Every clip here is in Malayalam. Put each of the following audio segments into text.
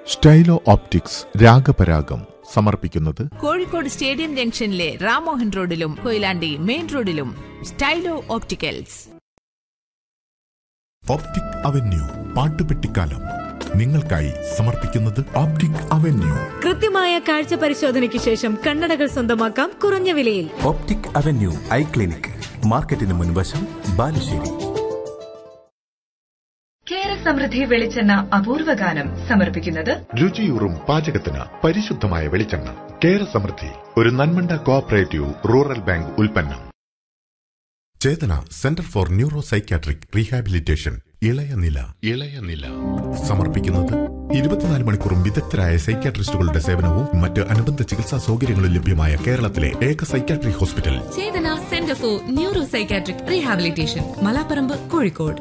സ്റ്റൈലോ ഓപ്റ്റിക്സ് രാഗപരാഗം സമർപ്പിക്കുന്നത് കോഴിക്കോട് സ്റ്റേഡിയം ജംഗ്ഷനിലെ റാമോഹൻ റോഡിലും കൊയിലാണ്ടി മെയിൻ റോഡിലും സ്റ്റൈലോ ഓപ്റ്റിക്കൽസ് ഓപ്റ്റിക് അവന്യൂ പാട്ടുപെട്ടിക്കാലം നിങ്ങൾക്കായി സമർപ്പിക്കുന്നത് ഓപ്റ്റിക് അവന്യൂ കൃത്യമായ കാഴ്ച പരിശോധനയ്ക്ക് ശേഷം കണ്ണടകൾ സ്വന്തമാക്കാം കുറഞ്ഞ വിലയിൽ ഓപ്റ്റിക് അവന്യൂ ഐ ക്ലിനിക് മാർക്കറ്റിന് മുൻവശം ബാലുശ്ശേരി കേര സമൃദ്ധി വെളിച്ചെണ്ണ അപൂർവ ഗാനം സമർപ്പിക്കുന്നത് രുചിയൂറും പാചകത്തിന് പരിശുദ്ധമായ വെളിച്ചെണ്ണ കേര സമൃദ്ധി ഒരു നന്മണ്ട കോഓപ്പറേറ്റീവ് റൂറൽ ബാങ്ക് ഉൽപ്പന്നം Chetana centre for neuro psychiatric rehabilitation ഇളയ നില ഇളയ നില സമർപ്പിക്കുന്നത് ഇരുപത്തിനാല് മണിക്കൂറും വിദഗ്ധരായ സൈക്യാട്രിസ്റ്റുകളുടെ സേവനവും മറ്റ് അനുബന്ധ ചികിത്സാ സൗകര്യങ്ങളും ലഭ്യമായ കേരളത്തിലെ ഏക psychiatric hospital Chetana centre for neuro psychiatric rehabilitation Malaparamba Kozhikode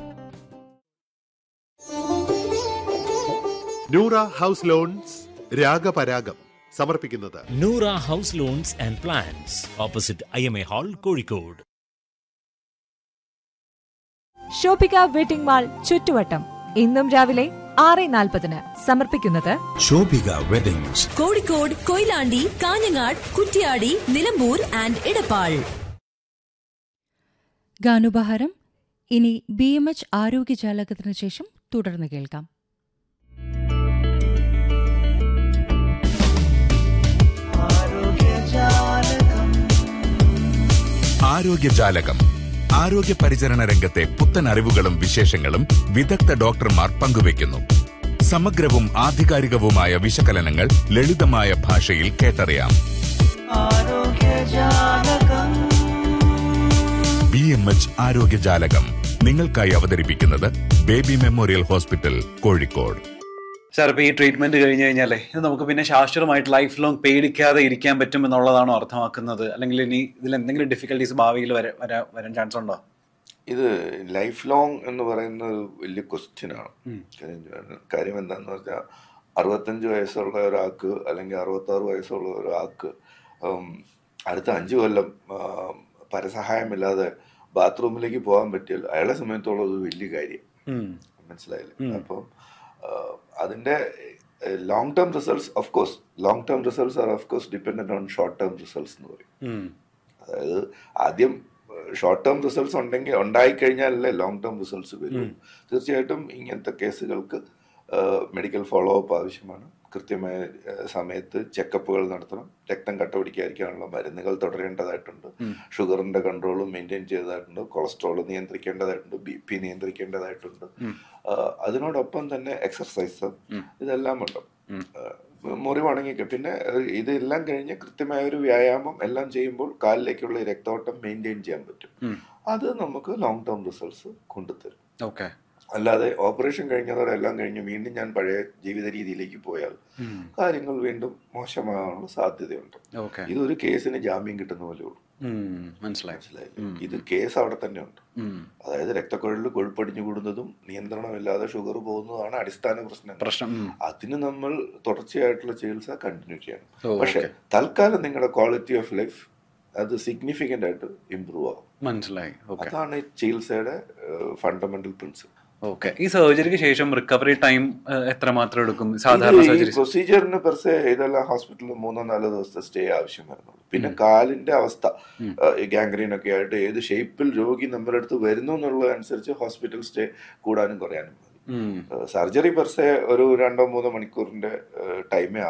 Noora house lawns രാഗപരാഗം സമർപ്പിക്കുന്നത് Noora house lawns and plans opposite I M A hall Kozhikode Shobhika wedding mall ചുറ്റുവട്ടം ഇന്നും രാവിലെ ആറ് നാൽപ്പതിന് സമർപ്പിക്കുന്നത് ശോഭിക വെഡിങ്സ് കോഴിക്കോട് കൊയിലാണ്ടി കാഞ്ഞങ്ങാട് കുറ്റ്യാടി നിലമ്പൂർ ആൻഡ് ഇടപ്പാൾ ഗാനുപഹാരം ഇനി ബി എം എച്ച് ആരോഗ്യജാലകത്തിന് ശേഷം തുടർന്ന് കേൾക്കാം ആരോഗ്യജാലകം ആരോഗ്യ പരിചരണ രംഗത്തെ പുത്തൻ അറിവുകളും വിശേഷങ്ങളും വിദഗ്ധ ഡോക്ടർമാർ പങ്കുവയ്ക്കുന്നു സമഗ്രവും ആധികാരികവുമായ വിശകലനങ്ങൾ ലളിതമായ ഭാഷയിൽ കേട്ടറിയാം ബി എം എച്ച് ആരോഗ്യജാലകം നിങ്ങൾക്കായി അവതരിപ്പിക്കുന്നത് baby memorial hospital Kozhikode sir ഇപ്പോൾ ഈ ട്രീറ്റ്മെന്റ് കഴിഞ്ഞ് കഴിഞ്ഞാലേ ഇത് നമുക്ക് പിന്നെ ശാശ്വതമായിട്ട് ലൈഫ് ലോങ് പേടിക്കാതെ ഇരിക്കാൻ പറ്റും എന്നുള്ളതാണോ അർത്ഥമാക്കുന്നത് അല്ലെങ്കിൽ ഇനി ഇതിൽ എന്തെങ്കിലും ഡിഫിക്കൽട്ടീസ് ഭാവിയിൽ വരെ വരാ- വരാൻ ചാൻസ് ഉണ്ടോ ഇത് ലൈഫ് ലോങ് എന്ന് പറയുന്ന ഒരു വലിയ ക്വസ്റ്റ്യൻ ആണ് കാര്യം- കാര്യം എന്താന്ന് വെച്ചാൽ അറുപത്തഞ്ച് വയസ്സുള്ള ഒരാൾക്ക് അല്ലെങ്കിൽ അറുപത്താറ് വയസ്സുള്ള ഒരാൾക്ക് ഉം, അടുത്ത അഞ്ച് കൊല്ലം ആ, പരസഹായമില്ലാതെ ബാത്റൂമിലേക്ക് പോകാൻ പറ്റിയാൽ അയാളെ സംബന്ധിച്ചോളം ഒരു വലിയ കാര്യം മനസ്സിലായില്ലേ ഉം. അപ്പം ആ, അതിന്റെ long term results of course long term results are of course dependent on short term results എന്ന് പറയും അതായത് ആദ്യം ഷോർട്ട് ടേം റിസൾട്ട്സ് ഉണ്ടെങ്കിൽ ഉണ്ടായിക്കഴിഞ്ഞാലല്ലേ ലോങ് ടേം റിസൾട്ട്സ് വരും ഉം. തീർച്ചയായിട്ടും ഇങ്ങനത്തെ കേസുകൾക്ക് മെഡിക്കൽ ഫോളോ അപ്പ് ആവശ്യമാണ് കൃത്യമായ ആ, സമയത്ത് ചെക്കപ്പുകൾ നടത്തണം രക്തം കട്ട പിടിക്കാതിരിക്കാനുള്ള മരുന്നുകൾ തുടരേണ്ടതായിട്ടുണ്ട് ഉം. ഷുഗറിന്റെ കൺട്രോളും മെയിൻറ്റെയിൻ ചെയ്തതായിട്ടുണ്ട് കൊളസ്ട്രോൾ നിയന്ത്രിക്കേണ്ടതായിട്ടുണ്ട് ബി പി നിയന്ത്രിക്കേണ്ടതായിട്ടുണ്ട് ഉം. ആ, അതിനോടൊപ്പം തന്നെ എക്സർസൈസ് ഉം. ഇതെല്ലാം ഉണ്ട് ഉം. മുറിവാണെങ്കിൽ പിന്നെ ഏഹ്, ഇതെല്ലാം കഴിഞ്ഞ് കൃത്യമായ ഒരു വ്യായാമം എല്ലാം ചെയ്യുമ്പോൾ കാലിലേക്കുള്ള ഈ രക്തോട്ടം മെയിൻറ്റെയിൻ ചെയ്യാൻ പറ്റും ഉം. അത് നമുക്ക് ലോങ് ടേം റിസൾട്ട്സ് കൊണ്ടുതരും ഓക്കെ അല്ലാതെ ഓപ്പറേഷൻ കഴിഞ്ഞതോടെ എല്ലാം കഴിഞ്ഞ് വീണ്ടും ഞാൻ പഴയ ജീവിത രീതിയിലേക്ക് പോയാൽ കാര്യങ്ങൾ വീണ്ടും മോശമാകാനുള്ള സാധ്യതയുണ്ട് ഓക്കെ ഇതൊരു കേസിന് ജാമ്യം കിട്ടുന്ന പോലെ ഉള്ളൂ മനസ്സിലായി മനസ്സിലായില്ലേ ഇത് കേസ് അവിടെ തന്നെ ഉണ്ട് ഉം. അതായത് രക്തക്കുഴലിൽ കൊഴുപ്പടിഞ്ഞു കൂടുന്നതും നിയന്ത്രണമില്ലാതെ ഷുഗർ പോകുന്നതാണ് അടിസ്ഥാന പ്രശ്നം പ്രശ്നം ഉം. അതിന് നമ്മൾ തുടർച്ചയായിട്ടുള്ള ചികിത്സ കണ്ടിന്യൂ ചെയ്യണം ഓ, പക്ഷെ okay. തൽക്കാലം നിങ്ങളുടെ ക്വാളിറ്റി ഓഫ് ലൈഫ് അത് സിഗ്നിഫിക്കന്റ് ആയിട്ട് ഇംപ്രൂവ് ആവും മനസ്സിലായി ഓക്കെ അതാണ് ഈ ചികിത്സയുടെ ഫണ്ടമെന്റൽ പ്രിൻസിപ്പിൾ ഓക്കെ ഈ സർജറിക്ക് ശേഷം റിക്കവറി ടൈം എത്ര മാത്രം എടുക്കും സാധാരണ സർജറി പ്രൊസീജിയറിന് പെർസെ ഇതെല്ലാം ഹോസ്പിറ്റലിൽ മൂന്നോ നാലോ ദിവസത്തെ സ്റ്റേ ആവശ്യം വരുന്നുള്ളൂ പിന്നെ കാലിന്റെ അവസ്ഥ ഗാംഗ്രീൻ ഒക്കെ ആയിട്ട് ഏത് ഷേപ്പിൽ രോഗി നമ്മുടെ അടുത്ത് വരുന്നു എന്നുള്ളതനുസരിച്ച് ഹോസ്പിറ്റൽ സ്റ്റേ കൂടാനും കുറയാനും മതി സർജറി പെർസെ ഒരു രണ്ടോ മൂന്നോ മണിക്കൂറിന്റെ ടൈമേ